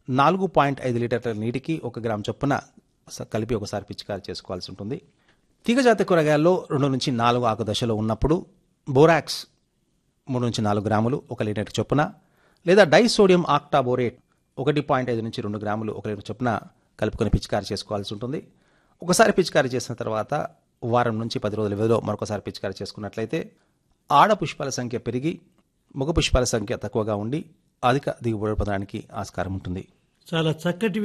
నాలుగు పాయింట్ ఐదు లీటర్ల నీటికి ఒక గ్రామ్ చొప్పున స- కలిపి ఒకసారి పిచికారి చేసుకోవాల్సి ఉంటుంది తీగజాతి కూరగాయల్లో రెండు నుంచి నాలుగు ఆకు దశలో ఉన్నప్పుడు బోరాక్స్ మూడు నుంచి నాలుగు గ్రాములు ఒక లీటర్ చొప్పున లేదా డైసోడియం ఆక్టాబోరేట్ ఒకటి పాయింట్ ఐదు నుంచి రెండు గ్రాములు ఒక లీటర్ చొప్పున కలుపుకొని పిచికారి చేసుకోవాల్సి ఉంటుంది ఒకసారి పిచికారి చేసిన తర్వాత వారం నుంచి పది రోజుల వ్యవధిలో మరొకసారి పిచికారి చేసుకున్నట్లయితే ఆడ పుష్పాల సంఖ్య పెరిగి మగ పుష్పాల సంఖ్య తక్కువగా ఉండి అధిక దిగుబడి పొందడానికి ఆస్కారం ఉంటుంది చాలా చక్కటి